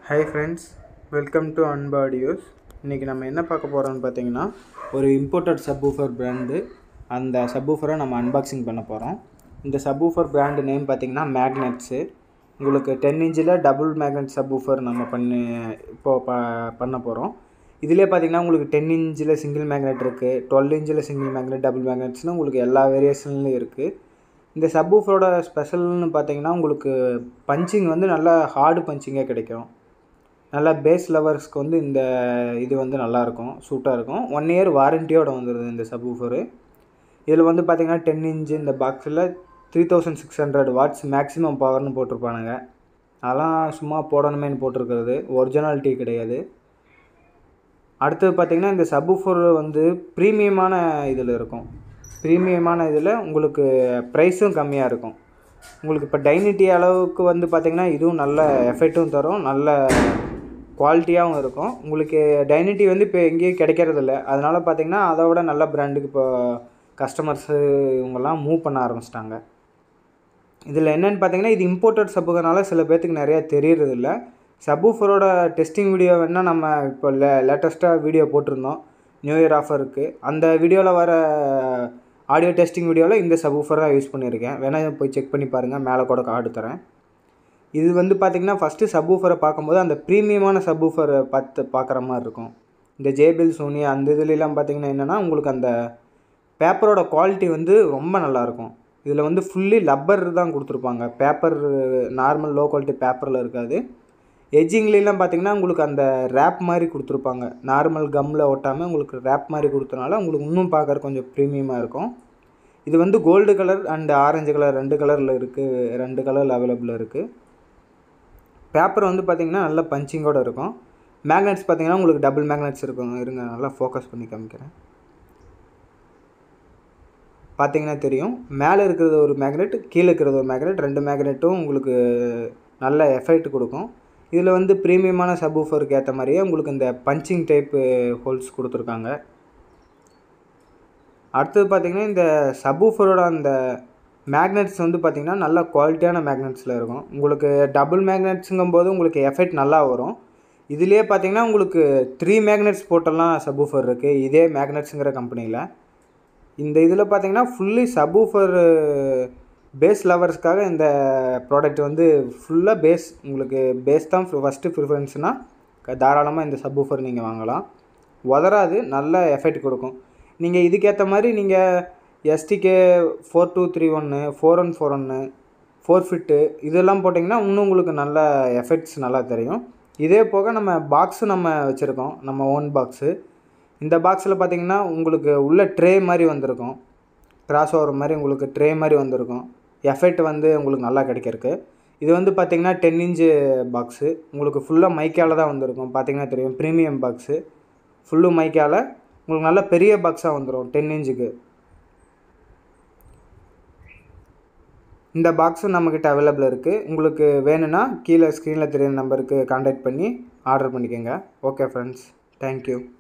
hi friends welcome to அன்பாடியோஸ் இன்றைக்கி நம்ம என்ன பார்க்க போகிறோம்னு பார்த்தீங்கன்னா ஒரு இம்போர்ட்டட் சப்வூஃபர் பிராண்டு அந்த சப்வூஃபரை நம்ம அன்பாக்சிங் பண்ண போகிறோம் இந்த சப்வூஃபர் பிராண்டு நேம் பார்த்தீங்கன்னா மேக்னெட்ஸு உங்களுக்கு டென் இன்ச்சில் டபுள் மேக்னெட் சப்வூஃபர் நம்ம பண்ணி இப்போ ப பண்ண போகிறோம் இதிலே பார்த்தீங்கன்னா உங்களுக்கு டென் இன்ச்சில் சிங்கிள் மேக்னெட் இருக்குது டுவெல் இன்ச்சில் சிங்கிள் மேக்னெட் டபுள் மேக்னெட்ஸ்னு உங்களுக்கு எல்லா வேரியேஷன்லையும் இருக்குது இந்த சப்வூஃபரோட ஸ்பெஷல்னு பார்த்தீங்கன்னா உங்களுக்கு பஞ்சிங் வந்து நல்லா ஹார்டு பஞ்சிங்காக கிடைக்கும் நல்லா பேஸ் லவர்ஸ்க்கு வந்து இந்த இது வந்து நல்லாயிருக்கும் சூட்டாக இருக்கும் ஒன் இயர் வாரண்டியோடு வந்துடுது இந்த சப்வூஃபரு இதில் வந்து பார்த்தீங்கன்னா டென் இன்ச்சு இந்த பாக்ஸில் three thousand six hundred watts maximum பவர்னு போட்டிருப்பானுங்க அதெல்லாம் சும்மா போடணுமேனு போட்டிருக்கிறது ஒரிஜினாலிட்டி கிடையாது அடுத்தது பார்த்திங்கன்னா இந்த சப்வூஃபர் வந்து ப்ரீமியமான இதில் இருக்கும் ப்ரீமியமான இதில் உங்களுக்கு ப்ரைஸும் கம்மியாக இருக்கும் உங்களுக்கு இப்போ டைனிட்டி அளவுக்கு வந்து பார்த்திங்கன்னா இதுவும் நல்ல எஃபெக்ட்டும் தரும் நல்ல குவாலிட்டியாகவும் இருக்கும் உங்களுக்கு டைனிட்டி வந்து இப்போ எங்கேயும் கிடைக்கிறதில்ல அதனால் பார்த்திங்கன்னா அதை விட நல்ல பிராண்டுக்கு இப்போ கஸ்டமர்ஸு இவங்கெல்லாம் மூவ் பண்ண ஆரம்பிச்சிட்டாங்க இதில் என்னென்னு பார்த்தீங்கன்னா இது இம்போர்ட்டட் சப்புகனால சில பேர்த்துக்கு நிறையா தெரியறதில்ல சப்வூஃபரோட டெஸ்டிங் வீடியோ வேணால் நம்ம இப்போ லே லேட்டஸ்ட்டாக வீடியோ போட்டிருந்தோம் நியூ இயர் ஆஃபருக்கு அந்த வீடியோவில் வர ஆடியோ டெஸ்டிங் வீடியோவில் இந்த சப்வூஃபர் தான் யூஸ் பண்ணியிருக்கேன் வேணால் போய் செக் பண்ணி பாருங்கள் மேலே கூட கார்டு தரேன் இது வந்து பார்த்திங்கன்னா ஃபஸ்ட்டு சப்வூஃபரை பார்க்கும்போது அந்த ப்ரீமியமான சப்வூஃபரை பார்த்து பார்க்குற மாதிரி இருக்கும் இந்த ஜேபில் சோனி அந்த இதுலலாம் பார்த்திங்கன்னா என்னென்னா உங்களுக்கு அந்த பேப்பரோட குவாலிட்டி வந்து ரொம்ப நல்லாயிருக்கும் இதில் வந்து ஃபுல்லி லப்பர் தான் கொடுத்துருப்பாங்க பேப்பர் நார்மல் லோ குவாலிட்டி பேப்பரில் இருக்காது எஜ்ஜிங்லாம் பார்த்தீங்கன்னா உங்களுக்கு அந்த ரேப் மாதிரி கொடுத்துருப்பாங்க நார்மல் கம்மில் ஒட்டாமல் உங்களுக்கு ரேப் மாதிரி கொடுத்தனால உங்களுக்கு இன்னும் பார்க்குற கொஞ்சம் ப்ரீமியமாக இருக்கும் இது வந்து gold colour and orange colour ரெண்டு கலரில் இருக்குது ரெண்டு கலரில் அவைலபிள் இருக்குது பேப்பர் வந்து பார்த்திங்கன்னா நல்ல பஞ்சிங்கோடு இருக்கும் மேக்னெட்ஸ் பார்த்திங்கன்னா உங்களுக்கு டபுள் மேக்னெட்ஸ் இருக்கும் இருங்க நல்லா ஃபோக்கஸ் பண்ணி காமிக்கிறேன் பார்த்தீங்கன்னா தெரியும் மேலே இருக்கிறது ஒரு மேக்னெட் கீழே இருக்கிறது ஒரு மேக்னெட் ரெண்டு மேக்னெட்டும் உங்களுக்கு நல்ல எஃபெக்ட் கொடுக்கும் இதில் வந்து ப்ரீமியமான சப்வூஃபருக்கு ஏற்ற மாதிரியே உங்களுக்கு இந்த பஞ்சிங் டைப்பு ஹோல்ஸ் கொடுத்துருக்காங்க அடுத்தது பார்த்திங்கன்னா இந்த சப்வூஃபரோட அந்த மேக்னெட்ஸ் வந்து பார்த்திங்கன்னா நல்ல குவாலிட்டியான மேக்னெட்ஸில் இருக்கும் உங்களுக்கு டபுள் மேக்னெட்ஸுங்கும் போது உங்களுக்கு எஃபெக்ட் நல்லா வரும் இதுலேயே பார்த்திங்கன்னா உங்களுக்கு த்ரீ மேக்னெட்ஸ் போட்டெல்லாம் சப்வூஃபர் இருக்குது இதே மேக்னெட்ஸுங்கிற கம்பெனியில் இந்த இதில் பார்த்திங்கன்னா ஃபுல்லி சப்வூஃபர் பேஸ் லவர்ஸ்க்காக இந்த ப்ராடக்ட் வந்து ஃபுல்லாக பேஸ் உங்களுக்கு பேஸ் தான் ஃபஸ்ட்டு ப்ரிஃபரன்ஸ்னால் தாராளமாக இந்த சப்வூஃபர் நீங்கள் வாங்கலாம் உதறாது நல்ல எஃபெக்ட் கொடுக்கும் நீங்கள் இதுக்கேற்ற மாதிரி நீங்கள் எஸ்டிகே ஃபோர் டூ த்ரீ ஒன்று ஃபோர் ஒன் ஃபோர் ஒன்று ஃபோர் ஃபிட்டு இதெல்லாம் போட்டிங்கன்னா இன்னும் உங்களுக்கு நல்ல எஃபெக்ட்ஸ் நல்லா தெரியும் இதே போக நம்ம பாக்ஸு நம்ம வச்சுருக்கோம் நம்ம ஓன் பாக்ஸு இந்த பாக்ஸில் பார்த்தீங்கன்னா உங்களுக்கு உள்ள ட்ரே மாதிரி வந்திருக்கும் கிராஸ் ஓவர் மாதிரி உங்களுக்கு ட்ரே மாதிரி வந்திருக்கும் எஃபெக்ட் வந்து உங்களுக்கு நல்லா கிடைக்கிறதுக்கு இது வந்து பார்த்திங்கன்னா டென் இன்ச்சு பாக்ஸு உங்களுக்கு ஃபுல்லாக மைக்கால் தான் வந்திருக்கும் பார்த்திங்கன்னா தெரியும் ப்ரீமியம் பாக்ஸு ஃபுல்லு மைக்கால் உங்களுக்கு நல்ல பெரிய பாக்ஸாக வந்துடும் டென் இன்ச்சுக்கு இந்த பாக்ஸும் நம்மக்கிட்ட அவைலபிள் இருக்குது உங்களுக்கு வேணும்னா கீழே ஸ்க்ரீனில் தெரியுற நம்பருக்கு காண்டாக்ட் பண்ணி ஆர்டர் பண்ணிக்கோங்க ஓகே ஃப்ரெண்ட்ஸ் தேங்க்யூ